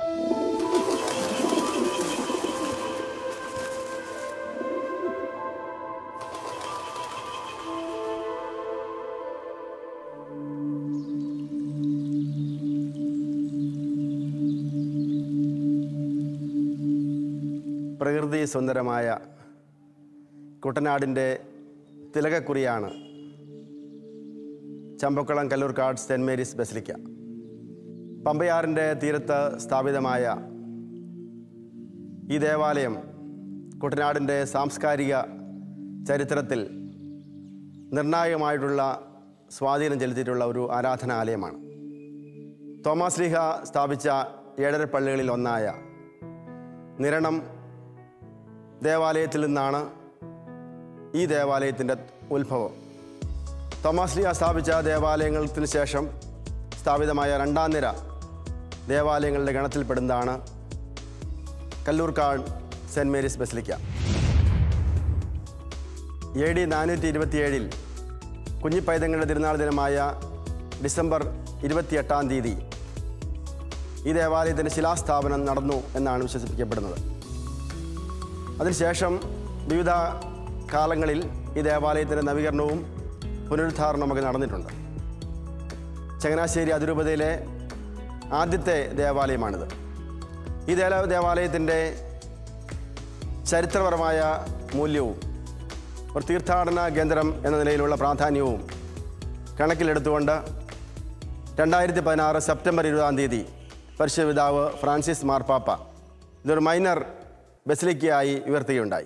പ്രകൃതി സുന്ദരമായ കുട്ടനാടിൻ്റെ തിലകക്കുറിയാണ് Champakulam Kalloorkadu saint Mary's basilica പമ്പയാറിൻ്റെ തീരത്ത് സ്ഥാപിതമായ ഈ ദേവാലയം കുട്ടനാടിൻ്റെ സാംസ്കാരിക ചരിത്രത്തിൽ നിർണായകമായിട്ടുള്ള സ്വാധീനം ചെലുത്തിയിട്ടുള്ള ഒരു ആരാധനാലയമാണ് തോമസ് ലീഹ സ്ഥാപിച്ച ഏഴര പള്ളികളിൽ ഒന്നായ നിരണം ദേവാലയത്തിൽ നിന്നാണ് ഈ ദേവാലയത്തിൻ്റെ ഉത്ഭവം തോമസ് ലിയ സ്ഥാപിച്ച ദേവാലയങ്ങൾക്ക് ശേഷം സ്ഥാപിതമായ രണ്ടാം നിര ദേവാലയങ്ങളുടെ ഗണത്തിൽപ്പെടുന്നതാണ് Kalloorkadu saint Mary's basilica A D നാനൂറ്റി ഇരുപത്തിയേഴിൽ കുഞ്ഞിപ്പൈതങ്ങളുടെ തിരുനാൾ ദിനമായ ഡിസംബർ ഇരുപത്തിയെട്ടാം തീയതി ഈ ദേവാലയത്തിൻ്റെ ശിലാസ്ഥാപനം നടന്നു എന്നാണ് വിശ്വസിപ്പിക്കപ്പെടുന്നത് അതിനുശേഷം വിവിധ കാലങ്ങളിൽ ഈ ദേവാലയത്തിൻ്റെ നവീകരണവും പുനരുദ്ധാരണമൊക്കെ നടന്നിട്ടുണ്ട് ചങ്ങനാശ്ശേരി അതിരൂപതയിലെ ആദ്യത്തെ ദേവാലയമാണിത് ഈ ദേല ദേവാലയത്തിൻ്റെ ചരിത്രപരമായ മൂല്യവും ഒരു തീർത്ഥാടന കേന്ദ്രം എന്ന നിലയിലുള്ള പ്രാധാന്യവും കണക്കിലെടുത്തുകൊണ്ട് രണ്ടായിരത്തി പതിനാറ് സെപ്റ്റംബർ ഇരുപതാം തീയതി പരിശുദ്ധ പിതാവ് ഫ്രാൻസിസ് മാർപ്പാപ്പ ഇതൊരു മൈനർ ബസിലിക്കയായി ഉയർത്തുകയുണ്ടായി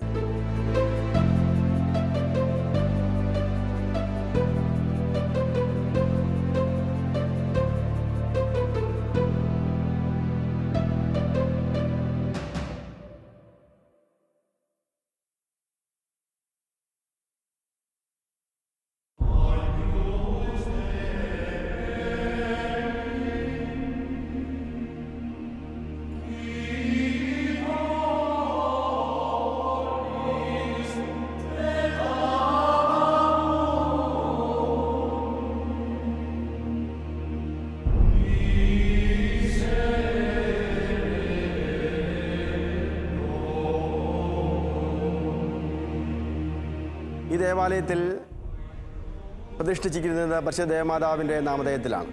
ഈ ദേവാലയത്തിൽ പ്രതിഷ്ഠിച്ചിരിക്കുന്നത് പരിശുദ്ധ ദേവമാതാവിൻ്റെ നാമധേയത്തിലാണ്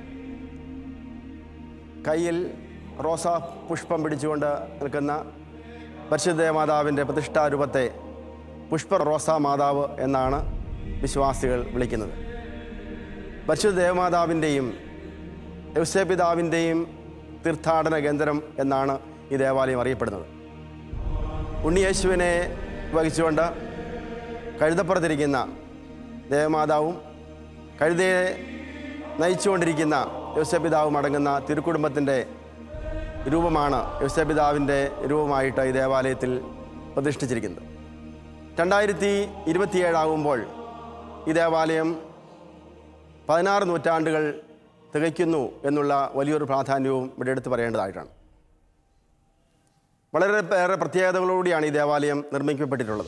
കയ്യിൽ റോസാ പുഷ്പം പിടിച്ചുകൊണ്ട് നിൽക്കുന്ന പരിശുദ്ധ ദേവമാതാവിൻ്റെ പ്രതിഷ്ഠാരൂപത്തെ പുഷ്പ റോസാ മാതാവ് എന്നാണ് വിശ്വാസികൾ വിളിക്കുന്നത് പരിശുദ്ധ ദേവമാതാവിൻ്റെയും യൗസേപിതാവിൻ്റെയും തീർത്ഥാടന കേന്ദ്രം എന്നാണ് ഈ ദേവാലയം അറിയപ്പെടുന്നത് ഉണ്ണിയേശുവിനെ വഹിച്ചുകൊണ്ട് കഴുതപ്പുറത്തിരിക്കുന്ന ദേവമാതാവും കഴുതയെ നയിച്ചുകൊണ്ടിരിക്കുന്ന യോസപിതാവും അടങ്ങുന്ന തിരുക്കുടുംബത്തിൻ്റെ രൂപമാണ് യോസപിതാവിൻ്റെ രൂപമായിട്ട് ഈ ദേവാലയത്തിൽ പ്രതിഷ്ഠിച്ചിരിക്കുന്നത് രണ്ടായിരത്തി ഇരുപത്തിയേഴാകുമ്പോൾ ഈ ദേവാലയം പതിനാറ് നൂറ്റാണ്ടുകൾ തികയ്ക്കുന്നു എന്നുള്ള വലിയൊരു പ്രാധാന്യവും ഇവിടെ എടുത്തു പറയേണ്ടതായിട്ടാണ് വളരെ ഏറെ പ്രത്യേകതകളോടുകൂടിയാണ് ഈ ദേവാലയം നിർമ്മിക്കപ്പെട്ടിട്ടുള്ളത്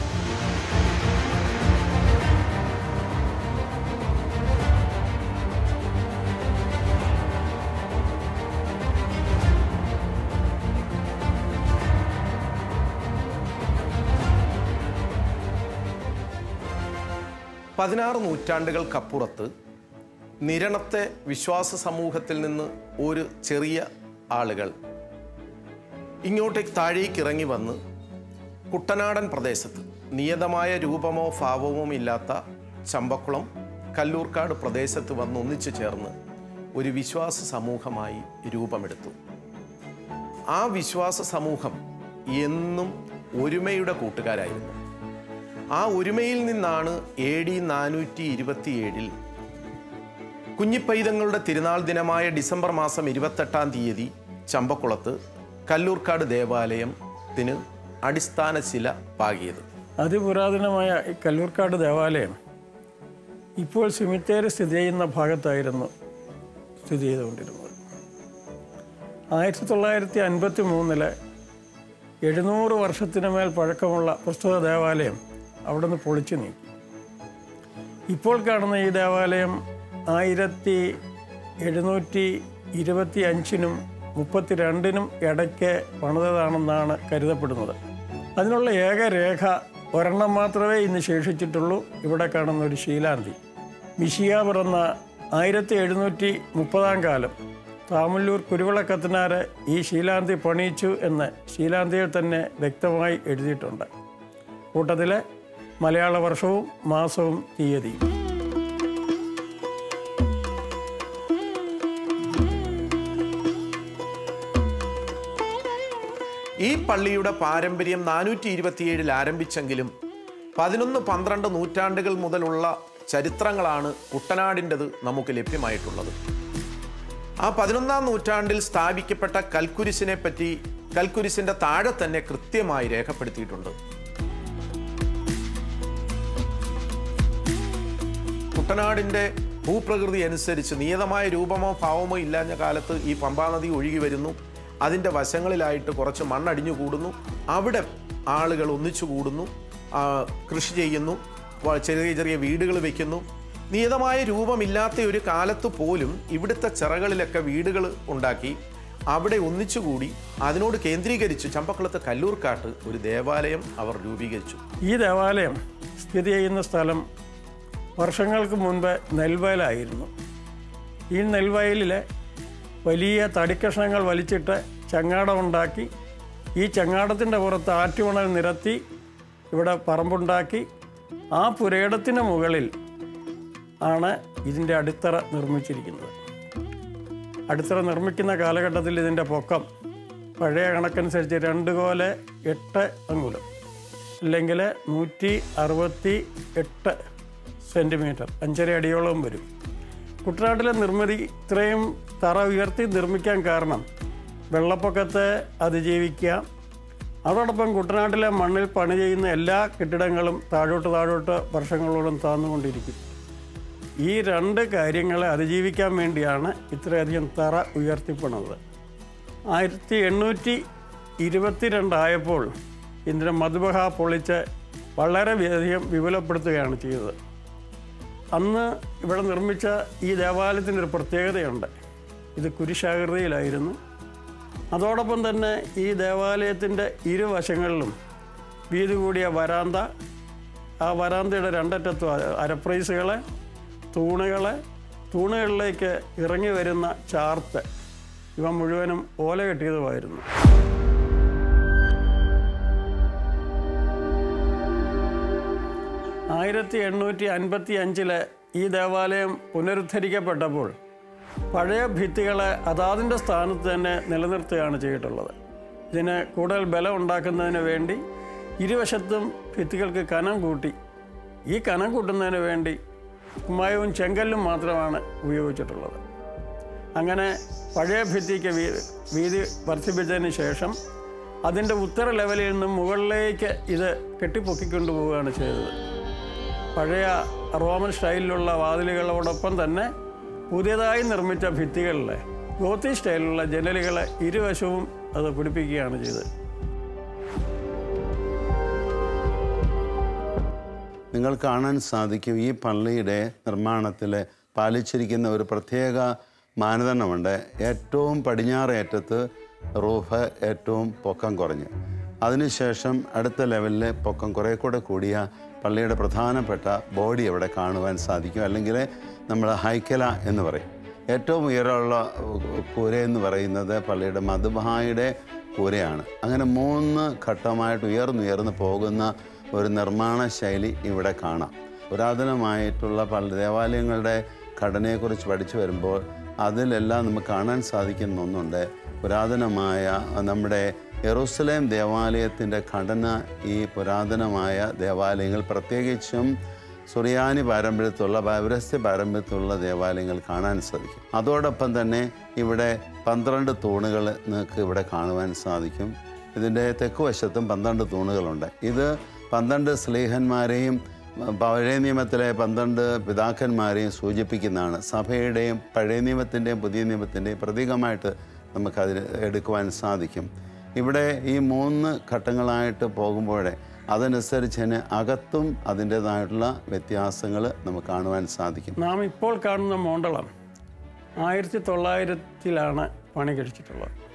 പതിനാറ് നൂറ്റാണ്ടുകൾക്കപ്പുറത്ത് നിരണത്തെ വിശ്വാസ സമൂഹത്തിൽ നിന്ന് ഒരു ചെറിയ ആളുകൾ ഇങ്ങോട്ടേക്ക് താഴേക്ക് ഇറങ്ങി വന്ന് കുട്ടനാടൻ പ്രദേശത്ത് നിയതമായ രൂപമോ ഭാവമോ ഇല്ലാത്ത ചമ്പക്കുളം കല്ലൂർക്കാട് പ്രദേശത്ത് വന്ന് ഒന്നിച്ചു ചേർന്ന് ഒരു വിശ്വാസ സമൂഹമായി രൂപമെടുത്തു ആ വിശ്വാസ സമൂഹം എന്നും ഒരുമയുടെ കൂട്ടുകാരായിരുന്നു ആ ഒരുമയിൽ നിന്നാണ് എ ഡി നാനൂറ്റി ഇരുപത്തിയേഴിൽ കുഞ്ഞിപ്പൈതങ്ങളുടെ തിരുനാൾ ദിനമായ ഡിസംബർ മാസം ഇരുപത്തെട്ടാം തീയതി ചമ്പക്കുളത്ത് കല്ലൂർക്കാട് ദേവാലയത്തിന് അടിസ്ഥാന ശില പാകിയത് അതിപുരാതനമായ ഈ കല്ലൂർക്കാട് ദേവാലയം ഇപ്പോൾ സിമിത്തേരി സ്ഥിതി ചെയ്യുന്ന ഭാഗത്തായിരുന്നു സ്ഥിതി ചെയ്തുകൊണ്ടിരുന്നത് ആയിരത്തി തൊള്ളായിരത്തി അൻപത്തി മൂന്നിലെ എഴുന്നൂറ് വർഷത്തിന് മേൽ പഴക്കമുള്ള പ്രസ്തുത ദേവാലയം അവിടെ നിന്ന് പൊളിച്ചു നീക്കി ഇപ്പോൾ കാണുന്ന ഈ ദേവാലയം ആയിരത്തി എഴുന്നൂറ്റി ഇരുപത്തി അഞ്ചിനും മുപ്പത്തിരണ്ടിനും ഇടയ്ക്ക് പണിതതാണെന്നാണ് കരുതപ്പെടുന്നത് അതിനുള്ള ഏക രേഖ ഒരെണ്ണം മാത്രമേ ഇന്ന് ശേഷിച്ചിട്ടുള്ളൂ ഇവിടെ കാണുന്ന ഒരു ശീലാന്തി മിഷിയ പിറന്ന ആയിരത്തി എഴുന്നൂറ്റി മുപ്പതാം കാലം താമല്ലൂർ കുരുവിളക്കത്തിനാര് ഈ ശീലാന്തി പണിയിച്ചു എന്ന് ശീലാന്തിയിൽ തന്നെ വ്യക്തമായി എഴുതിയിട്ടുണ്ട് കൂട്ടത്തിലെ മലയാള വർഷവും മാസവും തീയതിയും ഈ പള്ളിയുടെ പാരമ്പര്യം നാനൂറ്റി ഇരുപത്തിയേഴിൽ ആരംഭിച്ചെങ്കിലും പതിനൊന്ന് പന്ത്രണ്ട് നൂറ്റാണ്ടുകൾ മുതലുള്ള ചരിത്രങ്ങളാണ് കുട്ടനാടിൻ്റെത് നമുക്ക് ലഭ്യമായിട്ടുള്ളത് ആ പതിനൊന്നാം നൂറ്റാണ്ടിൽ സ്ഥാപിക്കപ്പെട്ട കൽക്കുരിശിനെ പറ്റി കൽക്കുരിശിന്റെ താഴെ തന്നെ കൃത്യമായി രേഖപ്പെടുത്തിയിട്ടുണ്ട് കുട്ടനാടിന്റെ ഭൂപ്രകൃതി അനുസരിച്ച് നിയതമായ രൂപമോ ഭാവമോ ഇല്ലാഞ്ഞ കാലത്ത് ഈ പമ്പാനദി ഒഴുകി വരുന്നു അതിൻ്റെ വശങ്ങളിലായിട്ട് കുറച്ച് മണ്ണടിഞ്ഞു കൂടുന്നു അവിടെ ആളുകൾ ഒന്നിച്ചു കൂടുന്നു ആ, കൃഷി ചെയ്യുന്നു വ- ചെറിയ ചെറിയ വീടുകൾ വെക്കുന്നു നിയതമായ രൂപമില്ലാത്ത ഒരു കാലത്ത് പോലും ഇവിടുത്തെ ചിറകളിലൊക്കെ വീടുകൾ ഉണ്ടാക്കി അവിടെ ഒന്നിച്ചുകൂടി അതിനോട് കേന്ദ്രീകരിച്ച് ചമ്പക്കുളത്ത് കല്ലൂർക്കാട്ട് ഒരു ദേവാലയം അവർ രൂപീകരിച്ചു ഈ ദേവാലയം സ്ഥിതി ചെയ്യുന്ന സ്ഥലം വർഷങ്ങൾക്ക് മുൻപ് നെൽവയലായിരുന്നു ഈ നെൽവയലിലെ വലിയ തടിക്കഷ്ണങ്ങൾ വലിച്ചിട്ട് ചങ്ങാടം ഉണ്ടാക്കി ഈ ചങ്ങാടത്തിൻ്റെ പുറത്ത് ആറ്റുമണൽ നിരത്തി ഇവിടെ പറമ്പുണ്ടാക്കി ആ പുരയിടത്തിന് മുകളിൽ ആണ് ഇതിൻ്റെ അടിത്തറ നിർമ്മിച്ചിരിക്കുന്നത് അടിത്തറ നിർമ്മിക്കുന്ന കാലഘട്ടത്തിൽ ഇതിൻ്റെ പൊക്കം പഴയ കണക്കനുസരിച്ച് രണ്ട് കോല് എട്ട് അങ്കുലം അല്ലെങ്കിൽ നൂറ്റി അറുപത്തി എട്ട് സെൻറ്റിമീറ്റർ അഞ്ചര അടിയോളം വരും കുട്ടനാട്ടിലെ നിർമ്മിതി ഇത്രയും തറ ഉയർത്തി നിർമ്മിക്കാൻ കാരണം വെള്ളപ്പൊക്കത്തെ അതിജീവിക്കുക അതോടൊപ്പം കുട്ടനാട്ടിലെ മണ്ണിൽ പണി ചെയ്യുന്ന എല്ലാ കെട്ടിടങ്ങളും താഴോട്ട് താഴോട്ട് വർഷങ്ങളോളം താന്നുകൊണ്ടിരിക്കും ഈ രണ്ട് കാര്യങ്ങളെ അതിജീവിക്കാൻ വേണ്ടിയാണ് ഇത്രയധികം തറ ഉയർത്തിപ്പണത് ആയിരത്തി എണ്ണൂറ്റി ഇരുപത്തിരണ്ടായപ്പോൾ ഇതിൻ്റെ മധുബഹ പൊളിച്ച് വളരെ അധികം വിപുലപ്പെടുത്തുകയാണ് ചെയ്തത് അന്ന് ഇവിടെ നിർമ്മിച്ച ഈ ദേവാലയത്തിൻ്റെ ഒരു പ്രത്യേകതയുണ്ട് ഇത് കുരിശാകൃതിയിലായിരുന്നു അതോടൊപ്പം തന്നെ ഈ ദേവാലയത്തിൻ്റെ ഇരുവശങ്ങളിലും വീതി കൂടിയ വരാന്ത ആ വരാന്തയുടെ രണ്ടറ്റത്തും അ- അരപ്രൈസുകളെ തൂണുകളെ തൂണുകളിലേക്ക് ഇറങ്ങി വരുന്ന ചാർത്ത് ഇവ മുഴുവനും ഓല കെട്ടിയതുമായിരുന്നു ആയിരത്തി എണ്ണൂറ്റി അൻപത്തി അഞ്ചില് ഈ ദേവാലയം പുനരുദ്ധരിക്കപ്പെട്ടപ്പോൾ പഴയ ഭിത്തികളെ അതാതിൻ്റെ സ്ഥാനത്ത് തന്നെ നിലനിർത്തുകയാണ് ചെയ്തിട്ടുള്ളത് ഇതിന് കൂടുതൽ ബലം ഉണ്ടാക്കുന്നതിന് വേണ്ടി ഇരുവശത്തും ഭിത്തികൾക്ക് കനം കൂട്ടി ഈ കനം കൂട്ടുന്നതിന് വേണ്ടി കുമ്മായവും ചെങ്കല്ലും മാത്രമാണ് ഉപയോഗിച്ചിട്ടുള്ളത് അങ്ങനെ പഴയ ഭിത്തിക്ക് വീ- വീതി വർദ്ധിപ്പിച്ചതിന് ശേഷം അതിൻ്റെ ഉത്തര ലെവലിൽ നിന്നും മുകളിലേക്ക് ഇത് കെട്ടിപ്പൊക്കിക്കൊണ്ടുപോവുകയാണ് ചെയ്തത് പഴയ റോമൻ സ്റ്റൈലിലുള്ള വാതിലുകളോടൊപ്പം തന്നെ പുതിയതായി നിർമ്മിച്ച ഭിത്തികളിൽ ഗോത്തി സ്റ്റൈലിലുള്ള ജനലുകളെ ഇരുവശവും അത് പിടിപ്പിക്കുകയാണ് ചെയ്തത് നിങ്ങൾ കാണാൻ സാധിക്കും ഈ പള്ളിയുടെ നിർമ്മാണത്തിൽ പാലിച്ചിരിക്കുന്ന ഒരു പ്രത്യേക മാനദണ്ഡമുണ്ട് ഏറ്റവും പടിഞ്ഞാറ് അറ്റത്ത് റൂഫ് ഏറ്റവും പൊക്കം കുറഞ്ഞ് അതിനുശേഷം അടുത്ത ലെവലിൽ പൊക്കം കുറേ കൂടെ കൂടിയ പള്ളിയുടെ പ്രധാനപ്പെട്ട ബോഡി അവിടെ കാണുവാൻ സാധിക്കും അല്ലെങ്കിൽ നമ്മൾ ഹൈക്കല എന്ന് പറയും ഏറ്റവും ഉയരമുള്ള കൂര എന്ന് പറയുന്നത് പള്ളിയുടെ മധുബായുടെ കൂരയാണ് അങ്ങനെ മൂന്ന് ഘട്ടമായിട്ട് ഉയർന്നുയർന്ന് പോകുന്ന ഒരു നിർമ്മാണ ശൈലി ഇവിടെ കാണാം പുരാതനമായിട്ടുള്ള പല ദേവാലയങ്ങളുടെ ഘടനയെക്കുറിച്ച് പഠിച്ചു വരുമ്പോൾ അതിലെല്ലാം നമുക്ക് കാണാൻ സാധിക്കുന്ന ഒന്നുണ്ട് പുരാതനമായ നമ്മുടെ യെറൂസലേം ദേവാലയത്തിൻ്റെ ഘടന ഈ പുരാതനമായ ദേവാലയങ്ങൾ പ്രത്യേകിച്ചും സുറിയാനി പാരമ്പര്യത്തിലുള്ള പൗരസ്ത്യ പാരമ്പര്യത്തിലുള്ള ദേവാലയങ്ങൾ കാണാൻ സാധിക്കും അതോടൊപ്പം തന്നെ ഇവിടെ പന്ത്രണ്ട് തൂണുകൾ നിങ്ങൾക്ക് ഇവിടെ കാണുവാൻ സാധിക്കും ഇതിൻ്റെ തെക്ക് വശത്തും പന്ത്രണ്ട് തൂണുകളുണ്ട് ഇത് പന്ത്രണ്ട് സ്ലീഹന്മാരെയും പഴയ നിയമത്തിലെ പന്ത്രണ്ട് പിതാക്കന്മാരെയും സൂചിപ്പിക്കുന്നതാണ് സഭയുടെയും പഴയ നിയമത്തിൻ്റെയും പുതിയ നിയമത്തിൻ്റെയും പ്രതീകമായിട്ട് നമുക്കതിൽ എടുക്കുവാൻ സാധിക്കും ഇവിടെ ഈ മൂന്ന് ഘട്ടങ്ങളായിട്ട് പോകുമ്പോഴേ അതനുസരിച്ച് തന്നെ അകത്തും അതിൻ്റേതായിട്ടുള്ള വ്യത്യാസങ്ങൾ നമുക്ക് കാണുവാൻ സാധിക്കും നാം ഇപ്പോൾ കാണുന്ന മോണ്ടളം ആയിരത്തി തൊള്ളായിരത്തിലാണ് പണി കഴിച്ചിട്ടുള്ളത്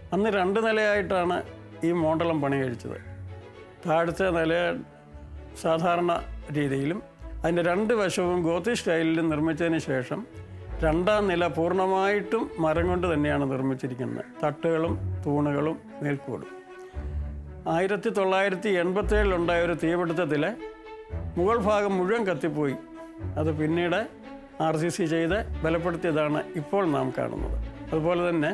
അന്ന് രണ്ട് നിലയായിട്ടാണ് ഈ മോണ്ടലം പണി കഴിച്ചത് താഴത്തെ നില സാധാരണ രീതിയിലും അതിൻ്റെ രണ്ട് വശവും ഗോത്തി സ്റ്റൈലിലും നിർമ്മിച്ചതിന് ശേഷം രണ്ടാം നില പൂർണ്ണമായിട്ടും മരം കൊണ്ട് തന്നെയാണ് നിർമ്മിച്ചിരിക്കുന്നത് തട്ടുകളും തൂണുകളും മേൽക്കൂടും ആയിരത്തി തൊള്ളായിരത്തി എൺപത്തേഴിലുണ്ടായ ഒരു തീപിടുത്തത്തിൽ മുകൾ ഭാഗം മുഴുവൻ കത്തിപ്പോയി അത് പിന്നീട് ആർ സി സി ചെയ്ത് ബലപ്പെടുത്തിയതാണ് ഇപ്പോൾ നാം കാണുന്നത് അതുപോലെ തന്നെ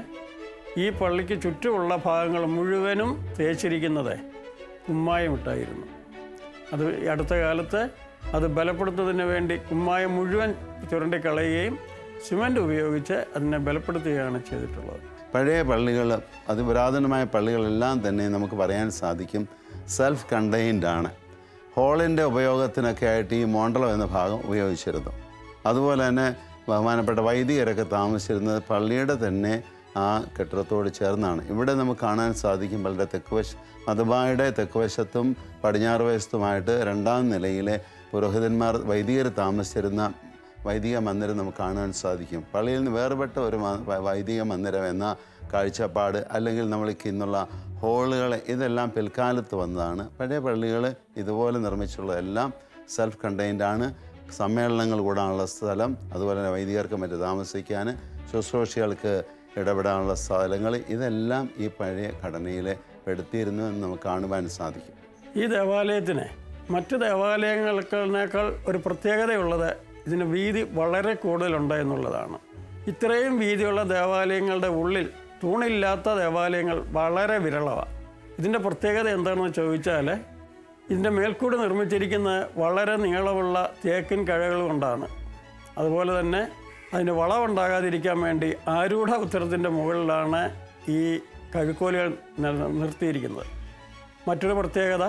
ഈ പള്ളിക്ക് ചുറ്റുമുള്ള ഭാഗങ്ങൾ മുഴുവനും തേച്ചിരിക്കുന്നത് കുമ്മായമിട്ടായിരുന്നു അത് ഈ അടുത്ത കാലത്ത് അത് ബലപ്പെടുത്തുന്നതിന് വേണ്ടി കുമ്മായം മുഴുവൻ ചുരണ്ടിക്കളയുകയും സിമൻ്റ് ഉപയോഗിച്ച് അതിനെ ബലപ്പെടുത്തുകയാണ് ചെയ്തിട്ടുള്ളത് പഴയ പള്ളികൾ അതിപുരാതനമായ പള്ളികളെല്ലാം തന്നെ നമുക്ക് പറയാൻ സാധിക്കും സെൽഫ് കണ്ടെയ്ൻഡ് ആണ് ഹോളിൻ്റെ ഉപയോഗത്തിനൊക്കെ ആയിട്ട് ഈ മോണ്ടലം എന്ന ഭാഗം ഉപയോഗിച്ചിരുന്നു അതുപോലെ തന്നെ ബഹുമാനപ്പെട്ട വൈദികരൊക്കെ താമസിച്ചിരുന്നത് പള്ളിയുടെ തന്നെ ആ കെട്ടിടത്തോട് ചേർന്നാണ് ഇവിടെ നമുക്ക് കാണാൻ സാധിക്കും വളരെ തെക്കുവശ മതബായുടെ തെക്കുവശത്തും പടിഞ്ഞാറ് വശത്തുമായിട്ട് രണ്ടാം നിലയിലെ പുരോഹിതന്മാർ വൈദികർ താമസിച്ചിരുന്ന വൈദിക മന്ദിരം നമുക്ക് കാണാൻ സാധിക്കും പള്ളിയിൽ നിന്ന് വേർപെട്ട ഒരു മ- വ- വൈദിക മന്ദിരം എന്ന കാഴ്ചപ്പാട് അല്ലെങ്കിൽ നമ്മൾക്ക് ഇന്നുള്ള ഹോളുകൾ ഇതെല്ലാം പിൽക്കാലത്ത് വന്നതാണ് പഴയ പള്ളികൾ ഇതുപോലെ നിർമ്മിച്ചുള്ളതെല്ലാം സെൽഫ് കണ്ടെയ്ൻഡ് ആണ് സമ്മേളനങ്ങൾ കൂടാനുള്ള സ്ഥലം അതുപോലെ തന്നെ വൈദികർക്ക് മറ്റ് താമസിക്കാൻ ശുശ്രൂഷകൾക്ക് ഇടപെടാനുള്ള സ്ഥലങ്ങൾ ഇതെല്ലാം ഈ പഴയ ഘടനയിൽ പെടുത്തിയിരുന്നു എന്ന് നമുക്ക് കാണുവാൻ സാധിക്കും ഈ ദേവാലയത്തിന് മറ്റ് ദേവാലയങ്ങൾക്കിനേക്കാൾ ഒരു പ്രത്യേകതയുള്ളത് ഇതിന് വീതി വളരെ കൂടുതലുണ്ട് എന്നുള്ളതാണ് ഇത്രയും വീതിയുള്ള ദേവാലയങ്ങളുടെ ഉള്ളിൽ തൂണില്ലാത്ത ദേവാലയങ്ങൾ വളരെ വിരളമാണ് ഇതിൻ്റെ പ്രത്യേകത എന്താണെന്ന് ചോദിച്ചാൽ ഇതിൻ്റെ മേൽക്കൂട് നിർമ്മിച്ചിരിക്കുന്നത് വളരെ നീളമുള്ള തേക്കിൻ കഴകൾ കൊണ്ടാണ് അതുപോലെ തന്നെ അതിന് വളവുണ്ടാകാതിരിക്കാൻ വേണ്ടി ആരൂഢ ഉത്തരത്തിൻ്റെ മുകളിലാണ് ഈ കഴുക്കോലുകൾ നിർ- നിർത്തിയിരിക്കുന്നത് മറ്റൊരു പ്രത്യേകത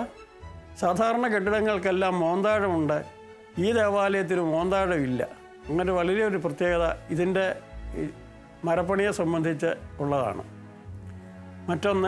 സാധാരണ കെട്ടിടങ്ങൾക്കെല്ലാം മോന്താഴമുണ്ട് ഈ ദേവാലയത്തിന് മോന്താഴമില്ല അങ്ങനെ വലിയൊരു പ്രത്യേകത ഇതിൻ്റെ ഈ മരപ്പണിയെ സംബന്ധിച്ച് ഉള്ളതാണ് മറ്റൊന്ന്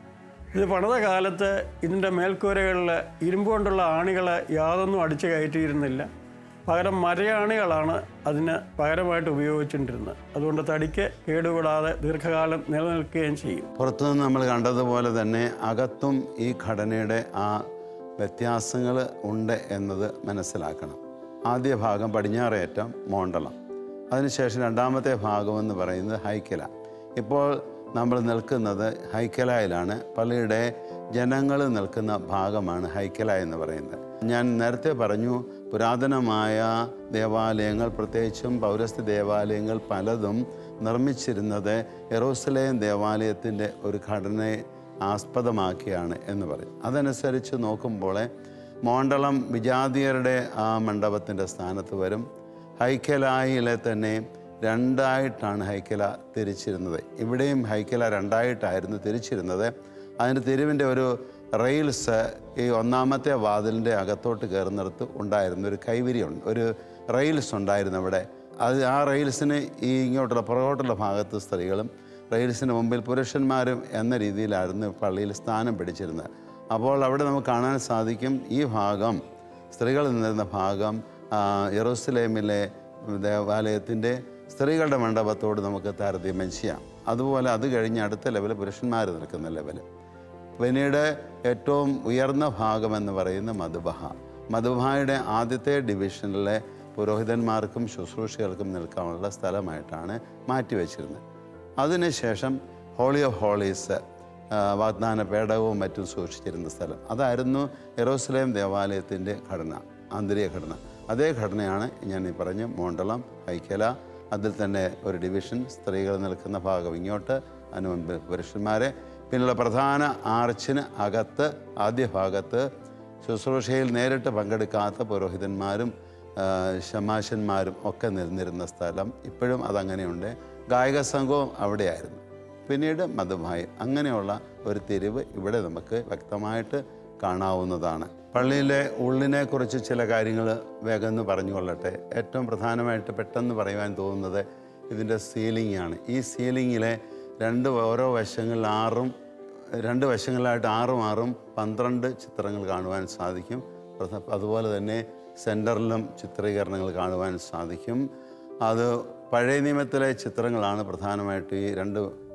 ഇത് പണിത കാലത്ത് ഇതിൻ്റെ മേൽക്കൂരകളിൽ ഇരുമ്പ് കൊണ്ടുള്ള ആണികൾ യാതൊന്നും അടിച്ചു കയറ്റിയിരുന്നില്ല പകരം മരയാണികളാണ് അതിന് പകരമായിട്ട് ഉപയോഗിച്ചുകൊണ്ടിരുന്നത് അതുകൊണ്ട് തടിക്ക് കേടുകൂടാതെ ദീർഘകാലം നിലനിൽക്കുകയും ചെയ്യും പുറത്തുനിന്ന് നമ്മൾ കണ്ടതുപോലെ തന്നെ അകത്തും ഈ ഘടനയുടെ ആ വ്യത്യാസങ്ങൾ ഉണ്ട് എന്നത് മനസ്സിലാക്കണം ആദ്യ ഭാഗം പടിഞ്ഞാറേറ്റം മോണ്ടലം അതിനുശേഷം രണ്ടാമത്തെ ഭാഗം എന്ന് പറയുന്നത് ഹൈക്കല ഇപ്പോൾ നമ്മൾ നിൽക്കുന്നത് ഹൈക്കലായിലാണ് പള്ളിയുടെ ജനങ്ങൾ നിൽക്കുന്ന ഭാഗമാണ് ഹൈക്കല എന്ന് പറയുന്നത് ഞാൻ നേരത്തെ പറഞ്ഞു പുരാതനമായ ദേവാലയങ്ങൾ പ്രത്യേകിച്ചും പൗരസ്ത്യ ദേവാലയങ്ങൾ പലതും നിർമ്മിച്ചിരുന്നത് യെറൂസലേം ദേവാലയത്തിൻ്റെ ഒരു ഘടനയെ ആസ്പദമാക്കിയാണ് എന്ന് പറയും അതനുസരിച്ച് നോക്കുമ്പോൾ മോണ്ടളം വിജാതിയരുടെ ആ മണ്ഡപത്തിൻ്റെ സ്ഥാനത്ത് വരും ഹൈക്കലായിലെ തന്നെ രണ്ടായിട്ടാണ് ഹൈക്കല തിരിച്ചിരുന്നത് ഇവിടെയും ഹൈക്കല രണ്ടായിട്ടായിരുന്നു തിരിച്ചിരുന്നത് അതിന് തിരിവിൻ്റെ ഒരു റെയിൽസ് ഈ ഒന്നാമത്തെ വാതിലിൻ്റെ അകത്തോട്ട് കയറുന്നിടത്ത് ഉണ്ടായിരുന്നു ഒരു കൈവരിയുണ്ട് ഒരു റെയിൽസ് ഉണ്ടായിരുന്നു അവിടെ അത് ആ റെയിൽസിന് ഈ ഇങ്ങോട്ടുള്ള പുറകോട്ടുള്ള ഭാഗത്ത് സ്ത്രീകളും റെയിൽസിന് മുമ്പിൽ പുരുഷന്മാരും എന്ന രീതിയിലായിരുന്നു പള്ളിയിൽ സ്ഥാനം പിടിച്ചിരുന്നത് അപ്പോൾ അവിടെ നമുക്ക് കാണാൻ സാധിക്കും ഈ ഭാഗം സ്ത്രീകൾ നിന്നിരുന്ന ഭാഗം ആ, യെറൂസലേമിലെ ദേവാലയത്തിൻ്റെ സ്ത്രീകളുടെ മണ്ഡപത്തോട് നമുക്ക് താരതമ്യം ചെയ്യാം അതുപോലെ അത് കഴിഞ്ഞ് അടുത്ത ലെവൽ പുരുഷന്മാർ നിൽക്കുന്ന ലെവൽ പിന്നീട് ഏറ്റവും ഉയർന്ന ഭാഗമെന്ന് പറയുന്ന മധുബഹ മധുബഹയുടെ ആദ്യത്തെ ഡിവിഷനിലെ പുരോഹിതന്മാർക്കും ശുശ്രൂഷകൾക്കും നിൽക്കാനുള്ള സ്ഥലമായിട്ടാണ് മാറ്റിവെച്ചിരുന്നത് അതിനുശേഷം ഹോളി ഓഫ് ഹോളീസ് ആ, വാഗ്ദാന പേടകവും മറ്റും സൂക്ഷിച്ചിരുന്ന സ്ഥലം അതായിരുന്നു യെറൂസലേം ദേവാലയത്തിൻ്റെ ഘടന ആന്തരിക ഘടന അതേ ഘടനയാണ് ഞാൻ ഈ പറഞ്ഞ മോണ്ടളം ഹൈക്കല അതിൽ തന്നെ ഒരു ഡിവിഷൻ സ്ത്രീകൾ നിൽക്കുന്ന ഭാഗം ഇങ്ങോട്ട് അതിന് മുൻപ് പുരുഷന്മാരെ പിന്നുള്ള പ്രധാന ആർച്ചിന് അകത്ത് ആദ്യ ഭാഗത്ത് ശുശ്രൂഷയിൽ നേരിട്ട് പങ്കെടുക്കാത്ത പുരോഹിതന്മാരും ആ, ശമാശന്മാരും ഒക്കെ നിന്നിരുന്ന സ്ഥലം ഇപ്പോഴും അതങ്ങനെയുണ്ട് ഗായക സംഘവും അവിടെയായിരുന്നു പിന്നീട് മധുഭായി അങ്ങനെയുള്ള ഒരു തിരിവ് ഇവിടെ നമുക്ക് വ്യക്തമായിട്ട് കാണാവുന്നതാണ് പള്ളിയിലെ ഉള്ളിനെ കുറിച്ച് ചില കാര്യങ്ങൾ വേഗം ഒന്ന് പറഞ്ഞുകൊള്ളട്ടെ ഏറ്റവും പ്രധാനമായിട്ട് പെട്ടെന്ന് പറയുവാൻ തോന്നുന്നത് ഇതിൻ്റെ സീലിംഗ് ആണ് ഈ സീലിങ്ങിലെ രണ്ട് ഓരോ വശങ്ങളിൽ ആറും രണ്ട് വശങ്ങളിലായിട്ട് ആറും ആറും പന്ത്രണ്ട് ചിത്രങ്ങൾ കാണുവാൻ സാധിക്കും പ്രധ- അതുപോലെ തന്നെ സെൻറ്ററിലും ചിത്രീകരണങ്ങൾ കാണുവാൻ സാധിക്കും അത് പഴയ നിയമത്തിലെ ചിത്രങ്ങളാണ് പ്രധാനമായിട്ട് ഈ രണ്ട്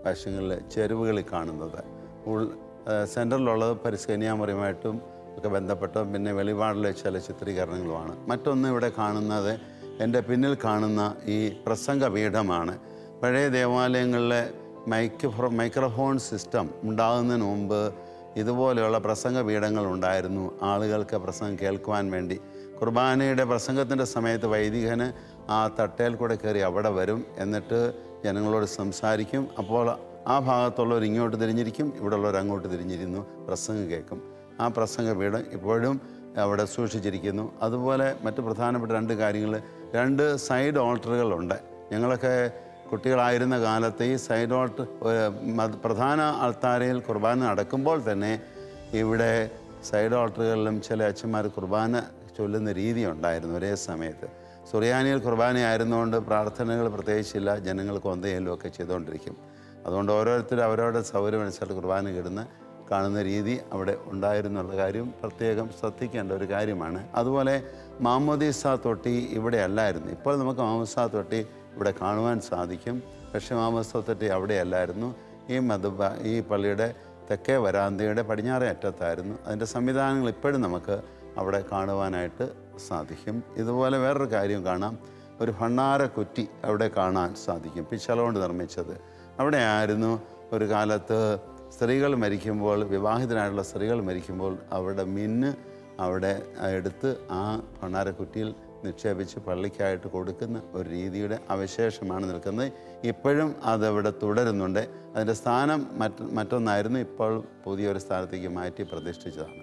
വശങ്ങളിൽ ചെരുവുകളിൽ കാണുന്നത് ഉൾ ഏഹ് സെൻറ്ററിലുള്ളത് പരിസ്കന്യാമറിയുമായിട്ടും ഒക്കെ ബന്ധപ്പെട്ട പിന്നെ വെളിപാടിലെ ചില ചിത്രീകരണങ്ങളുമാണ് മറ്റൊന്ന് ഇവിടെ കാണുന്നത് എൻ്റെ പിന്നിൽ കാണുന്ന ഈ പ്രസംഗ പീഠമാണ് പഴയ ദേവാലയങ്ങളിലെ മൈക്രോ മൈക്രോഫോൺ സിസ്റ്റം ഉണ്ടാകുന്നതിന് മുമ്പ് ഇതുപോലെയുള്ള പ്രസംഗ പീഠങ്ങൾ ഉണ്ടായിരുന്നു ആളുകൾക്ക് പ്രസംഗം കേൾക്കുവാൻ വേണ്ടി കുർബാനയുടെ പ്രസംഗത്തിൻ്റെ സമയത്ത് വൈദികന് ആ തട്ടയിൽ കൂടെ കയറി അവിടെ വരും എന്നിട്ട് ജനങ്ങളോട് സംസാരിക്കും അപ്പോൾ ആ ഭാഗത്തുള്ളവർ ഇങ്ങോട്ട് തിരിഞ്ഞിരിക്കും ഇവിടെ ഉള്ളവർ അങ്ങോട്ട് തിരിഞ്ഞിരുന്നു പ്രസംഗം കേൾക്കും ആ പ്രസംഗ പീഠം ഇപ്പോഴും അവിടെ സൂക്ഷിച്ചിരിക്കുന്നു അതുപോലെ മറ്റ് പ്രധാനപ്പെട്ട രണ്ട് കാര്യങ്ങൾ രണ്ട് സൈഡ് ഓൾട്ടറുകളുണ്ട് ഞങ്ങളൊക്കെ കുട്ടികളായിരുന്ന കാലത്ത് ഈ സൈഡ് ഓൾട്ടർ പ്രധാന അൾത്താരയിൽ കുർബാന നടക്കുമ്പോൾ തന്നെ ഇവിടെ സൈഡ് ഓൾട്ടറുകളിലും ചില അച്ഛന്മാർ കുർബാന ചൊല്ലുന്ന രീതി ഉണ്ടായിരുന്നു ഒരേ സമയത്ത് സുറിയാനിയിൽ കുർബാന ആയിരുന്നുകൊണ്ട് പ്രാർത്ഥനകൾ പ്രത്യേകിച്ചില്ല ജനങ്ങൾ കൊന്തയിലും ഒക്കെ ചെയ്തുകൊണ്ടിരിക്കും അതുകൊണ്ട് ഓരോരുത്തരും അവരവരുടെ സൗകര്യം അനുസരിച്ച് കുർബാന കിടുന്ന് കാണുന്ന രീതി അവിടെ ഉണ്ടായിരുന്നുള്ള കാര്യം പ്രത്യേകം ശ്രദ്ധിക്കേണ്ട ഒരു കാര്യമാണ് അതുപോലെ മാമോദീസ തൊട്ടി ഇവിടെ അല്ലായിരുന്നു ഇപ്പോൾ നമുക്ക് മാമോദീസ തൊട്ടി ഇവിടെ കാണുവാൻ സാധിക്കും പക്ഷേ മാമോദീസ തൊട്ടി അവിടെ അല്ലായിരുന്നു ഈ മധുബ ഈ പള്ളിയുടെ തെക്കേ വരാന്തയുടെ പടിഞ്ഞാറേ അറ്റത്തായിരുന്നു അതിൻ്റെ സംവിധാനങ്ങൾ ഇപ്പോഴും നമുക്ക് അവിടെ കാണുവാനായിട്ട് സാധിക്കും ഇതുപോലെ വേറൊരു കാര്യം കാണാം ഒരു ഭണ്ണാര കുറ്റി അവിടെ കാണാൻ സാധിക്കും പിച്ചള കൊണ്ട് നിർമ്മിച്ചത് അവിടെ ആയിരുന്നു ഒരു കാലത്ത് സ്ത്രീകൾ മരിക്കുമ്പോൾ വിവാഹിതരായിട്ടുള്ള സ്ത്രീകൾ മരിക്കുമ്പോൾ അവരുടെ മിന്ന് അവിടെ എടുത്ത് ആ ഭണ്ണാരക്കുറ്റിയിൽ നിക്ഷേപിച്ച് പള്ളിക്കായിട്ട് കൊടുക്കുന്ന ഒരു രീതിയുടെ അവശേഷമാണ് നിൽക്കുന്നത് ഇപ്പോഴും അതവിടെ തുടരുന്നുണ്ട് അതിൻ്റെ സ്ഥാനം മറ്റ് മറ്റൊന്നായിരുന്നു ഇപ്പോൾ പുതിയൊരു സ്ഥാനത്തേക്ക് മാറ്റി പ്രതിഷ്ഠിച്ചതാണ്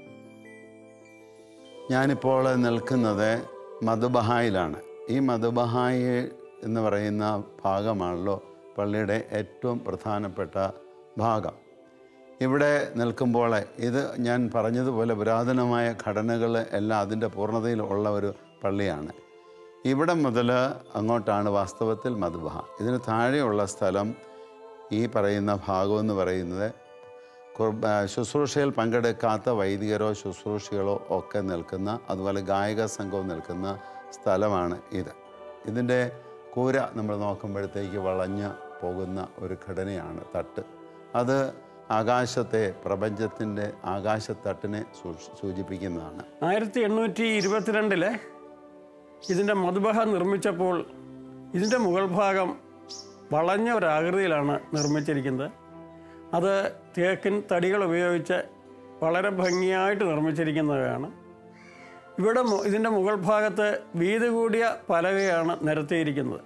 ഞാനിപ്പോൾ നിൽക്കുന്നത് മധുബഹായിലാണ് ഈ മധുബഹായി എന്ന് പറയുന്ന ഭാഗമാണല്ലോ പള്ളിയുടെ ഏറ്റവും പ്രധാനപ്പെട്ട ഭാഗം ഇവിടെ നിൽക്കുമ്പോൾ ഇത് ഞാൻ പറഞ്ഞതുപോലെ പുരാതനമായ ഘടനകൾ എല്ലാം അതിൻ്റെ പൂർണ്ണതയിൽ ഉള്ള ഒരു പള്ളിയാണ് ഇവിടെ മുതൽ അങ്ങോട്ടാണ് വാസ്തവത്തിൽ മധുബഹ ഇതിന് താഴെയുള്ള സ്ഥലം ഈ പറയുന്ന ഭാഗം എന്ന് പറയുന്നത് കുർബ ശുശ്രൂഷയിൽ പങ്കെടുക്കാത്ത വൈദികരോ ശുശ്രൂഷികളോ ഒക്കെ നിൽക്കുന്ന അതുപോലെ ഗായക സംഘവും നിൽക്കുന്ന സ്ഥലമാണ് ഇത് ഇതിൻ്റെ കൂര നമ്മൾ നോക്കുമ്പോഴത്തേക്ക് വളഞ്ഞ് പോകുന്ന ഒരു ഘടനയാണ് തട്ട് അത് ആകാശത്തെ പ്രപഞ്ചത്തിൻ്റെ ആകാശത്തട്ടിനെ സൂക്ഷി- സൂചിപ്പിക്കുന്നതാണ് ആയിരത്തി എണ്ണൂറ്റി ഇരുപത്തിരണ്ടിലെ ഇതിൻ്റെ മധുബഹ നിർമ്മിച്ചപ്പോൾ ഇതിൻ്റെ മുകൾ ഭാഗം വളഞ്ഞ ഒരാകൃതിയിലാണ് നിർമ്മിച്ചിരിക്കുന്നത് അത് തേക്കിൻ തടികൾ ഉപയോഗിച്ച് വളരെ ഭംഗിയായിട്ട് നിർമ്മിച്ചിരിക്കുന്നവയാണ് ഇവിടെ മു- ഇതിൻ്റെ മുകൾ ഭാഗത്ത് വീതി കൂടിയ പലകയാണ് നിരത്തിയിരിക്കുന്നത്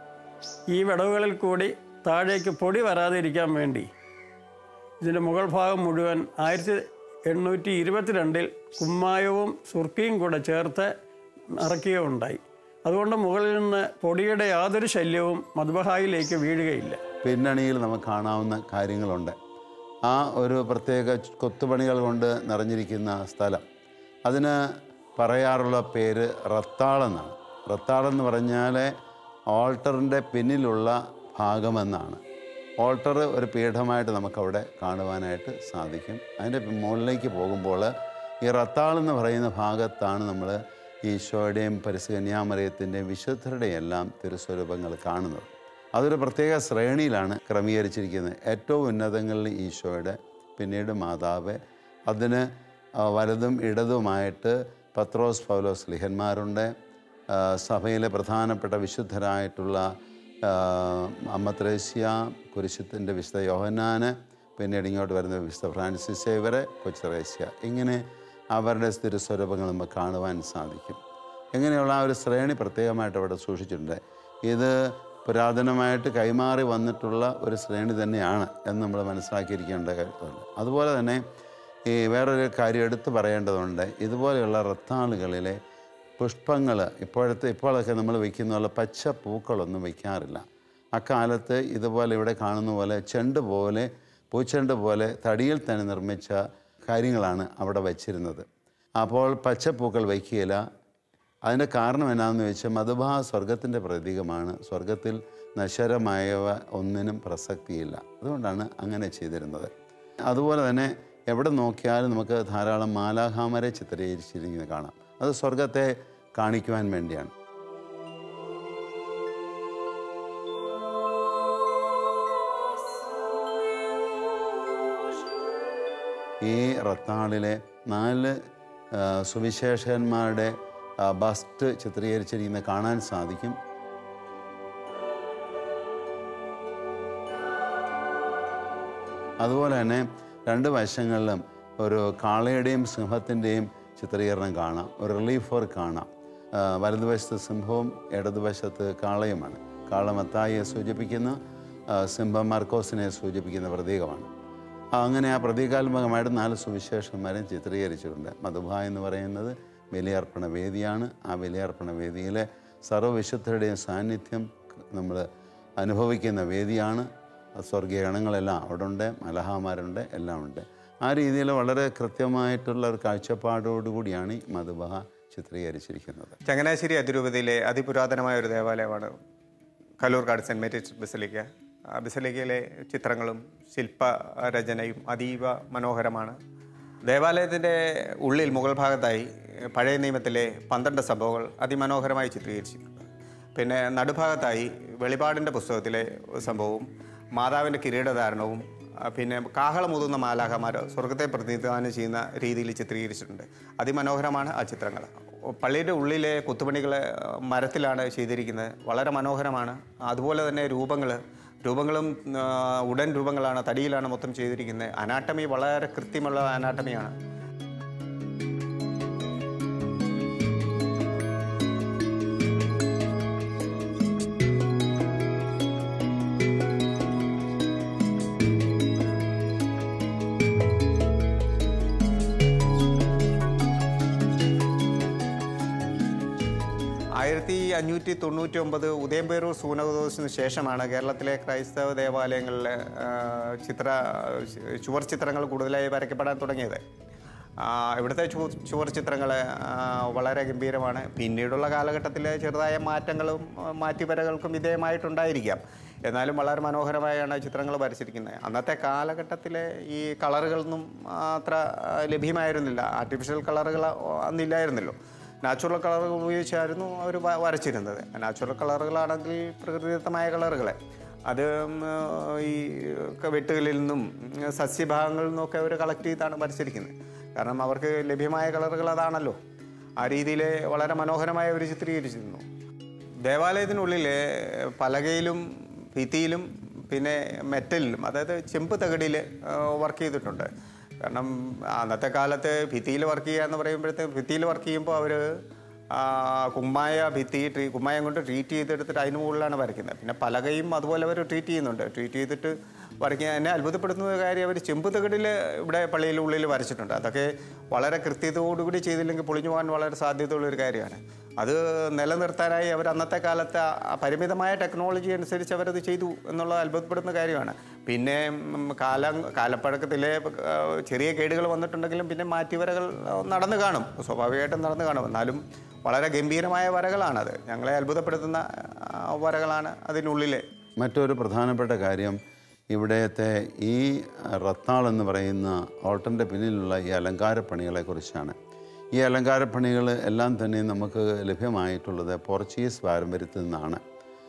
ഈ വിടവുകളിൽ കൂടി താഴേക്ക് പൊടി വരാതിരിക്കാൻ വേണ്ടി ഇതിൻ്റെ മുകൾ ഭാഗം മുഴുവൻ ആയിരത്തി എണ്ണൂറ്റി ഇരുപത്തിരണ്ടിൽ കുമ്മായവും സുർക്കിയും കൂടെ ചേർത്ത് നിറയ്ക്കുകയുണ്ടായി അതുകൊണ്ട് മുകളിൽ നിന്ന് പൊടിയുടെ യാതൊരു ശല്യവും മധുബഹായിലേക്ക് വീഴുകയില്ല പിന്നണിയിൽ നമുക്ക് കാണാവുന്ന കാര്യങ്ങളുണ്ട് ആ ഒരു പ്രത്യേക കൊത്തുപണികൾ കൊണ്ട് നിറഞ്ഞിരിക്കുന്ന സ്ഥലം അതിന് പറയാറുള്ള പേര് റത്താളെന്നാണ് റത്താളെന്ന് പറഞ്ഞാൽ ഓൾട്ടറിൻ്റെ പിന്നിലുള്ള ഭാഗമെന്നാണ് ഓൾട്ടർ ഒരു പീഠമായിട്ട് നമുക്കവിടെ കാണുവാനായിട്ട് സാധിക്കും അതിൻ്റെ മുകളിലേക്ക് പോകുമ്പോൾ ഈ റത്താളെന്ന് പറയുന്ന ഭാഗത്താണ് നമ്മൾ ഈശോയുടെയും പരിശുകന്യാമറിയത്തിൻ്റെയും വിശുദ്ധരുടെയും എല്ലാം തിരുസ്വരൂപങ്ങൾ കാണുന്നത് അതൊരു പ്രത്യേക ശ്രേണിയിലാണ് ക്രമീകരിച്ചിരിക്കുന്നത് ഏറ്റവും ഉന്നതങ്ങളിൽ ഈശോയുടെ പിന്നീട് മാതാവ് അതിന് ആ, വലതും ഇടതുമായിട്ട് പത്രോസ് പൗലോസ് ലിഹന്മാരുണ്ട് ആ, സഭയിലെ പ്രധാനപ്പെട്ട വിശുദ്ധരായിട്ടുള്ള ആ, അമ്മ ത്രേസ്യ കുരിശത്തിൻ്റെ വിശുദ്ധ യോഹന്നാന് പിന്നീട് ഇങ്ങോട്ട് വരുന്ന വിശുദ്ധ ഫ്രാൻസിസ് സേവറെ കൊച്ചറേസ്യ ഇങ്ങനെ അവരുടെ തിരുസ്വരൂപങ്ങൾ നമുക്ക് കാണുവാൻ സാധിക്കും ഇങ്ങനെയുള്ള ആ ഒരു ശ്രേണി പ്രത്യേകമായിട്ട് അവിടെ സൂക്ഷിച്ചിട്ടുണ്ട് ഇത് പുരാതനമായിട്ട് കൈമാറി വന്നിട്ടുള്ള ഒരു ശ്രേണി തന്നെയാണ് എന്ന് നമ്മൾ മനസ്സിലാക്കിയിരിക്കേണ്ട കാര്യമുണ്ട് അതുപോലെ തന്നെ ഈ വേറൊരു കാര്യം എടുത്തു പറയേണ്ടതുണ്ട് ഇതുപോലെയുള്ള റത്താളുകളിലെ പുഷ്പങ്ങൾ ഇപ്പോഴത്തെ ഇപ്പോഴൊക്കെ നമ്മൾ വയ്ക്കുന്ന പോലെ പച്ച പൂക്കളൊന്നും വയ്ക്കാറില്ല അക്കാലത്ത് ഇതുപോലെ ഇവിടെ കാണുന്ന പോലെ ചെണ്ട് പോലെ പൂച്ചെണ്ട് പോലെ തടിയിൽ തന്നെ നിർമ്മിച്ച കാര്യങ്ങളാണ് അവിടെ വച്ചിരുന്നത് അപ്പോൾ പച്ചപ്പൂക്കൾ വയ്ക്കുകയില്ല അതിൻ്റെ കാരണം എന്നാന്ന് വെച്ചാൽ മധുബാ സ്വർഗത്തിൻ്റെ പ്രതീകമാണ് സ്വർഗത്തിൽ നശ്വരമായവ ഒന്നിനും പ്രസക്തിയില്ല അതുകൊണ്ടാണ് അങ്ങനെ ചെയ്തിരുന്നത് അതുപോലെ തന്നെ എവിടെ നോക്കിയാലും നമുക്ക് ധാരാളം മാലാഹാമരെ ചിത്രീകരിച്ചിരിക്കുന്നത് കാണാം അത് സ്വർഗത്തെ കാണിക്കുവാൻ വേണ്ടിയാണ് ഈ റത്താളിലെ നാല് ആ, സുവിശേഷകന്മാരുടെ ആ, ബസ്റ്റ് ചിത്രീകരിച്ചിരിക്കുന്നത് കാണാൻ സാധിക്കും അതുപോലെ തന്നെ രണ്ട് വശങ്ങളിലും ഒരു കാളയുടെയും സിംഹത്തിൻ്റെയും ചിത്രീകരണം കാണാം ഒരു റിലീഫ് വർക്ക് കാണാം ആ, വലതുവശത്ത് സിംഹവും ഇടതുവശത്ത് കാളയുമാണ് കാള മത്തായിയെ സൂചിപ്പിക്കുന്ന ആ, സിംഹം മർക്കോസിനെ സൂചിപ്പിക്കുന്ന പ്രതീകമാണ് ആ, അങ്ങനെ ആ പ്രതീകാത്മകമായിട്ട് നാല് സുവിശേഷന്മാരെ ചിത്രീകരിച്ചിട്ടുണ്ട് മധുബ എന്ന് പറയുന്നത് ബലിയർപ്പണ വേദിയാണ് ആ ബലിയർപ്പണ വേദിയിലെ സർവ്വവിശുദ്ധരുടെയും സാന്നിധ്യം നമ്മൾ അനുഭവിക്കുന്ന വേദിയാണ് സ്വർഗീയ ഗണങ്ങളെല്ലാം അവിടെ ഉണ്ട് മലഹാമാരുണ്ട് എല്ലാം ഉണ്ട് ആ രീതിയിൽ വളരെ കൃത്യമായിട്ടുള്ള ഒരു കാഴ്ചപ്പാടോടുകൂടിയാണ് ഈ മധുബഹ ചിത്രീകരിച്ചിരിക്കുന്നത് ചങ്ങനാശ്ശേരി അതിരൂപതയിലെ അതിപുരാതനമായ ഒരു ദേവാലയമാണ് കലൂർക്കാട് സെൻറ് മേരീസ് ബസലിക്ക ആ ബസലിക്കയിലെ ചിത്രങ്ങളും ശില്പരചനയും അതീവ മനോഹരമാണ് ദേവാലയത്തിൻ്റെ ഉള്ളിൽ മുകൾ ഭാഗത്തായി പഴയ നിയമത്തിലെ പന്ത്രണ്ട് സംഭവങ്ങൾ അതിമനോഹരമായി ചിത്രീകരിച്ചിട്ടുണ്ട് പിന്നെ നടുഭാഗത്തായി വെളിപാടിൻ്റെ പുസ്തകത്തിലെ സംഭവവും മാതാവിൻ്റെ കിരീടധാരണവും ആ, പിന്നെ കാഹളമുതുന്ന മാലാഹമാർ സ്വർഗത്തെ പ്രതിനിധാനം ചെയ്യുന്ന രീതിയിൽ ചിത്രീകരിച്ചിട്ടുണ്ട് അതിമനോഹരമാണ് ആ ചിത്രങ്ങൾ പള്ളിയുടെ ഉള്ളിലെ കുത്തുപണികൾ മരത്തിലാണ് ചെയ്തിരിക്കുന്നത് വളരെ മനോഹരമാണ് അതുപോലെ തന്നെ രൂപങ്ങൾ രൂപങ്ങളും ആ, ഉടൻ രൂപങ്ങളാണ് തടിയിലാണ് മൊത്തം ചെയ്തിരിക്കുന്നത് അനാട്ടമി വളരെ കൃത്യമുള്ള അനാട്ടമിയാണ് ആയിരത്തി അഞ്ഞൂറ്റി തൊണ്ണൂറ്റി ഒമ്പത് ഉദയംപേരൂർ സൂനകദോസിന് ശേഷമാണ് കേരളത്തിലെ ക്രൈസ്തവ ദേവാലയങ്ങളിൽ ആ, ചിത്ര ചുവർ ചിത്രങ്ങൾ കൂടുതലായി വരയ്ക്കപ്പെടാൻ തുടങ്ങിയത് ആ, ഇവിടുത്തെ ചു ചുവർ ചിത്രങ്ങൾ വളരെ ഗംഭീരമാണ് പിന്നീടുള്ള കാലഘട്ടത്തിൽ ചെറുതായ മാറ്റങ്ങളും ആ, മാറ്റിവരകൾക്കും വിധേയമായിട്ടുണ്ടായിരിക്കാം എന്നാലും വളരെ മനോഹരമായാണ് ചിത്രങ്ങൾ വരച്ചിരിക്കുന്നത് അന്നത്തെ കാലഘട്ടത്തിലെ ഈ കളറുകളൊന്നും അത്ര ആ, ലഭ്യമായിരുന്നില്ല ആർട്ടിഫിഷ്യൽ കളറുകൾ അന്നില്ലായിരുന്നല്ലോ നാച്ചുറൽ കളറുകൾ ഉപയോഗിച്ചായിരുന്നു അവർ വരച്ചിരുന്നത് നാച്ചുറൽ കളറുകളാണെങ്കിൽ പ്രകൃതിദത്തമായ കളറുകൾ അത് ഉം, ഈ ക- വെട്ടുകളിൽ നിന്നും ഉം, സസ്യഭാഗങ്ങളിൽ നിന്നൊക്കെ അവർ കളക്ട് ചെയ്താണ് വരച്ചിരിക്കുന്നത് കാരണം അവർക്ക് ലഭ്യമായ കളറുകൾ അതാണല്ലോ ആ രീതിയിൽ വളരെ മനോഹരമായി അവർ ചിത്രീകരിച്ചിരുന്നു ദേവാലയത്തിനുള്ളിൽ പലകയിലും ഭിത്തിയിലും പിന്നെ മെറ്റലിലും അതായത് ചെമ്പ് തകിടിൽ വർക്ക് ചെയ്തിട്ടുണ്ട് കാരണം അന്നത്തെ കാലത്ത് ഭിത്തിയിൽ വർക്ക് ചെയ്യുക എന്ന് പറയുമ്പോഴത്തേക്ക് ഭിത്തിയിൽ വർക്ക് ചെയ്യുമ്പോൾ അവർ കുമ്മായ ഭിത്തി ട്രീ കുമ്മായം കൊണ്ട് ട്രീറ്റ് ചെയ്തെടുത്തിട്ട് അതിന് മുകളിലാണ് വരയ്ക്കുന്നത് പിന്നെ പലകയും അതുപോലെ അവർ ട്രീറ്റ് ചെയ്യുന്നുണ്ട് ട്രീറ്റ് ചെയ്തിട്ട് വരയ്ക്കുക എന്നെ അത്ഭുതപ്പെടുന്ന ഒരു കാര്യം അവർ ചെമ്പ് തകിടിൽ ഇവിടെ പള്ളിയിൽ ഉള്ളിൽ വരച്ചിട്ടുണ്ട് അതൊക്കെ വളരെ കൃത്യതയോടുകൂടി ചെയ്തില്ലെങ്കിൽ പൊളിഞ്ഞു പോകാൻ വളരെ സാധ്യതയുള്ള ഒരു കാര്യമാണ് അത് നിലനിർത്താനായി അവർ അന്നത്തെ കാലത്ത് ആ പരിമിതമായ ടെക്നോളജി അനുസരിച്ച് അവരത് ചെയ്തു എന്നുള്ളത് അത്ഭുതപ്പെടുന്ന കാര്യമാണ് പിന്നെ ഉം, കാലം കാലപ്പഴക്കത്തിലെ ആ, ചെറിയ കേടുകൾ വന്നിട്ടുണ്ടെങ്കിലും പിന്നെ മാറ്റിവരകൾ ആ, നടന്നു കാണും സ്വാഭാവികമായിട്ടും നടന്നു കാണും എന്നാലും വളരെ ഗംഭീരമായ വരകളാണത് ഞങ്ങളെ അത്ഭുതപ്പെടുത്തുന്ന ആ, വരകളാണ് അതിനുള്ളിലെ മറ്റൊരു പ്രധാനപ്പെട്ട കാര്യം ഇവിടത്തെ ഈ റത്താൾ എന്ന് പറയുന്ന ഓട്ടൻ്റെ പിന്നിലുള്ള ഈ അലങ്കാരപ്പണികളെക്കുറിച്ചാണ് ഈ അലങ്കാരപ്പണികൾ എല്ലാം തന്നെ നമുക്ക് ലഭ്യമായിട്ടുള്ളത് പോർച്ചുഗീസ് പാരമ്പര്യത്തിൽ നിന്നാണ്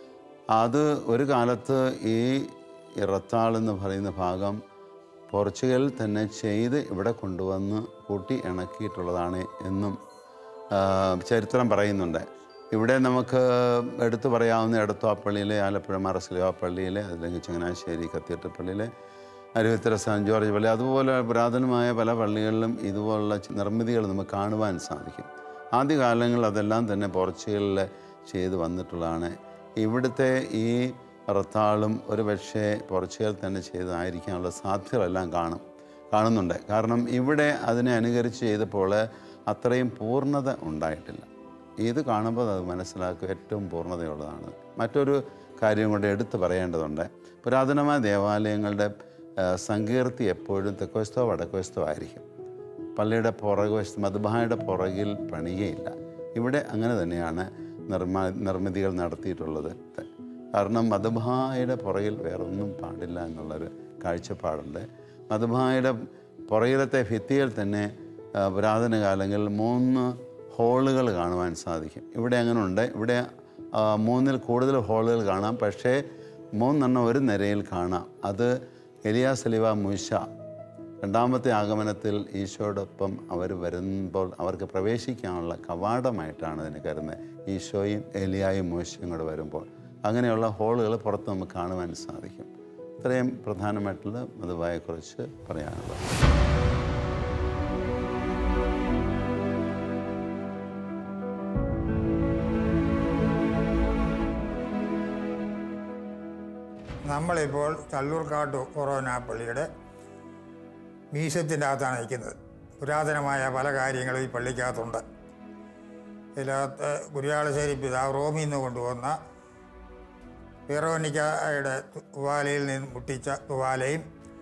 അത് ഒരു കാലത്ത് ഈ റത്താൾ എന്ന് പറയുന്ന ഭാഗം പോർച്ചുഗലിൽ തന്നെ ചെയ്ത് ഇവിടെ കൊണ്ടുവന്ന് കൂട്ടി ഇണക്കിയിട്ടുള്ളതാണ് എന്നും ആ, ചരിത്രം പറയുന്നുണ്ട് ഇവിടെ നമുക്ക് എടുത്തു പറയാവുന്ന എടത്വാപ്പള്ളിയിലെ ആലപ്പുഴ മറസ്ലിവ പള്ളിയിലെ അല്ലെങ്കിൽ ചങ്ങനാശ്ശേരി കത്തീട്ട് പള്ളിയിലെ അരുവിത്തര സെൻറ്റ് ജോർജ് പള്ളി അതുപോലെ പുരാതനമായ പല പള്ളികളിലും ഇതുപോലുള്ള ചി- നിർമ്മിതികൾ നമുക്ക് കാണുവാൻ സാധിക്കും ആദ്യകാലങ്ങളിൽ അതെല്ലാം തന്നെ പോർച്ചുഗലിൽ ചെയ്ത് വന്നിട്ടുള്ളതാണ് ഇവിടുത്തെ ഈ റത്താളും ഒരു പക്ഷേ പോർച്ചുഗൽ തന്നെ ചെയ്തതായിരിക്കാനുള്ള സാധ്യതകളെല്ലാം കാണും കാണുന്നുണ്ട് കാരണം ഇവിടെ അതിനെ അനുകരിച്ച് ചെയ്തപ്പോൾ അത്രയും പൂർണ്ണത ഉണ്ടായിട്ടില്ല ഇത് കാണുമ്പോൾ അത് മനസ്സിലാക്കുക ഏറ്റവും പൂർണ്ണതയുള്ളതാണ് മറ്റൊരു കാര്യം കൊണ്ട് എടുത്തു പറയേണ്ടതുണ്ട് പുരാതനമായ ദേവാലയങ്ങളുടെ ആ, സങ്കീർത്തി എപ്പോഴും തെക്കുവശത്തോ വടക്കുവശത്തോ ആയിരിക്കും പള്ളിയുടെ പുറകുവശത്ത് മധുബായുടെ പുറകിൽ പണിയയില്ല ഇവിടെ അങ്ങനെ തന്നെയാണ് നിർമ്മാ നിർമ്മിതികൾ നടത്തിയിട്ടുള്ളത് കാരണം മധുബായുടെ പുറകിൽ വേറൊന്നും പാടില്ല എന്നുള്ളൊരു കാഴ്ചപ്പാടുണ്ട് മധുബായുടെ പുറകിലത്തെ ഭിത്തിയിൽ തന്നെ ആ, പുരാതന കാലങ്ങളിൽ മൂന്ന് ഹോളുകൾ കാണുവാൻ സാധിക്കും ഇവിടെ അങ്ങനെ ഉണ്ട് ഇവിടെ ആ, മൂന്നിൽ കൂടുതൽ ഹോളുകൾ കാണാം പക്ഷേ മൂന്നെണ്ണം ഒരു നിരയിൽ കാണാം അത് എലിയാ സലിവ മുഷ രണ്ടാമത്തെ ആഗമനത്തിൽ ഈശോയോടൊപ്പം അവർ വരുമ്പോൾ അവർക്ക് പ്രവേശിക്കാനുള്ള കവാടമായിട്ടാണ് ഇതിനെ കരുതുന്നത് ഈശോയും എലിയായും മോശയും കൂടെ വരുമ്പോൾ അങ്ങനെയുള്ള ഹോളുകൾ പുറത്ത് നമുക്ക് കാണുവാൻ സാധിക്കും ഇത്രയും പ്രധാനമായിട്ടുള്ള മധുവായെക്കുറിച്ച് പറയാനുള്ളത് നമ്മളിപ്പോൾ കല്ലൂർക്കാട്ട് കൊറോന പള്ളിയുടെ മ്യൂസിയത്തിൻ്റെ അകത്താണ് നിൽക്കുന്നത് പുരാതനമായ പല കാര്യങ്ങളും ഈ പള്ളിക്കകത്തുണ്ട് ഇതിനകത്ത് ഗുരുയാളശ്ശേരി പിതാവ് റോമിൽ നിന്ന് കൊണ്ടുവന്ന ഫിറോനിക്കയുടെ തുവാലയിൽ നിന്ന് മുട്ടിച്ച തുവാലയും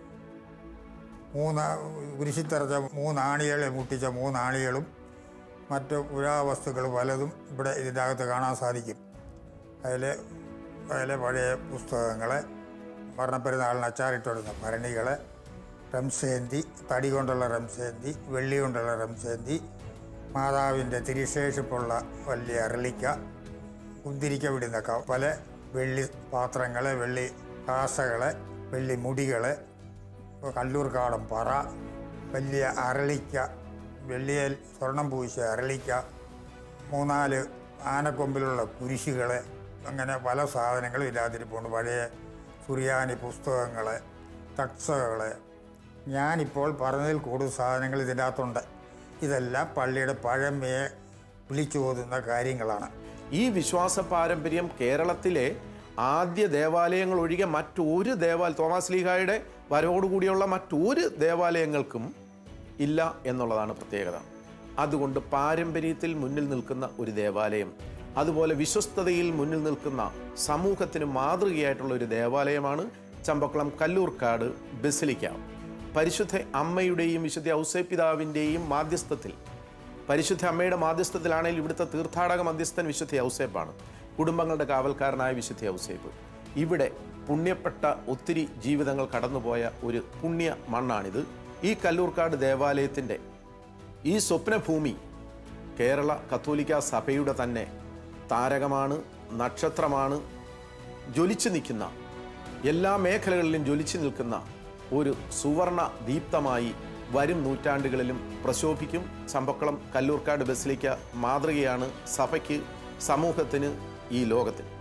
മൂന്ന് കുരിശിത്തറച്ച മൂന്നാണികളെ മുട്ടിച്ച മൂന്നാണികളും മറ്റു പുരാവസ്തുക്കൾ പലതും ഇവിടെ ഇതിൻ്റെ അകത്ത് കാണാൻ സാധിക്കും അതിൽ അതിലെ പഴയ പുസ്തകങ്ങൾ മരണപ്പെരുന്നാളിന് അച്ചാറിട്ടിടുന്ന ഭരണികൾ റംസേന്തി തടി കൊണ്ടുള്ള റംസേന്തി വെള്ളി കൊണ്ടുള്ള റംസേന്തി മാതാവിൻ്റെ തിരിശേഷിപ്പുള്ള വലിയ അരളിക്ക കുന്തിരിക്ക വിടുന്ന കപ്പല് വെള്ളി പാത്രങ്ങൾ വെള്ളി കാസകൾ വെള്ളി മുടികൾ കല്ലൂർക്കാടൻ പറ വലിയ അരളിക്ക വെള്ളിയിൽ സ്വർണം പൂശിയ അരളിക്ക മൂന്നാല് ആനക്കൊമ്പിലുള്ള കുരിശുകൾ അങ്ങനെ പല സാധനങ്ങളും ഇതിനകത്തിരിപ്പുണ്ട് പഴയ സുറിയാനി പുസ്തകങ്ങൾ തക്സകൾ ഞാനിപ്പോൾ പറഞ്ഞതിൽ കൂടുതൽ സാധനങ്ങൾ ഇതിൻ്റെ അകത്തുണ്ട് ഇതെല്ലാം പള്ളിയുടെ പഴമയെ വിളിച്ചു ഓതുന്ന കാര്യങ്ങളാണ് ഈ വിശ്വാസ പാരമ്പര്യം കേരളത്തിലെ ആദ്യ ദേവാലയങ്ങൾ ഒഴികെ മറ്റൊരു ദേവാലയ തോമസ് ലീഹായുടെ വരവോടുകൂടിയുള്ള മറ്റൊരു ദേവാലയങ്ങൾക്കും ഇല്ല എന്നുള്ളതാണ് പ്രത്യേകത അതുകൊണ്ട് പാരമ്പര്യത്തിൽ മുന്നിൽ നിൽക്കുന്ന ഒരു ദേവാലയം അതുപോലെ വിശ്വസ്തതയിൽ മുന്നിൽ നിൽക്കുന്ന സമൂഹത്തിന് മാതൃകയായിട്ടുള്ള ഒരു ദേവാലയമാണ് ചമ്പക്കുളം കല്ലൂർക്കാട് ബസിലിക്ക പരിശുദ്ധ അമ്മയുടെയും വിശുദ്ധ ഔസേപ്പിതാവിൻ്റെയും മാധ്യസ്ഥത്തിൽ പരിശുദ്ധ അമ്മയുടെ മാധ്യസ്ഥത്തിലാണെങ്കിൽ ഇവിടുത്തെ തീർത്ഥാടക മധ്യസ്ഥൻ വിശുദ്ധ ഔസേപ്പാണ് കുടുംബങ്ങളുടെ കാവൽക്കാരനായ വിശുദ്ധ ഔസേപ്പ് ഇവിടെ പുണ്യപ്പെട്ട ഒത്തിരി ജീവിതങ്ങൾ കടന്നുപോയ ഒരു പുണ്യ മണ്ണാണിത് ഈ കല്ലൂർക്കാട് ദേവാലയത്തിൻ്റെ ഈ സ്വപ്നഭൂമി കേരള കത്തോലിക്ക സഭയുടെ തന്നെ താരകമാണ് നക്ഷത്രമാണ് ജ്വലിച്ചു നിൽക്കുന്ന എല്ലാ മേഖലകളിലും ജ്വലിച്ചു നിൽക്കുന്ന ഒരു സുവർണ ദീപ്തമായി വരും നൂറ്റാണ്ടുകളിലും പ്രശോഭിക്കും ചമ്പക്കുളം കല്ലൂർക്കാട് ബസിലിക്ക മാതൃകയാണ് സഭയ്ക്ക് സമൂഹത്തിന് ഈ ലോകത്തിന്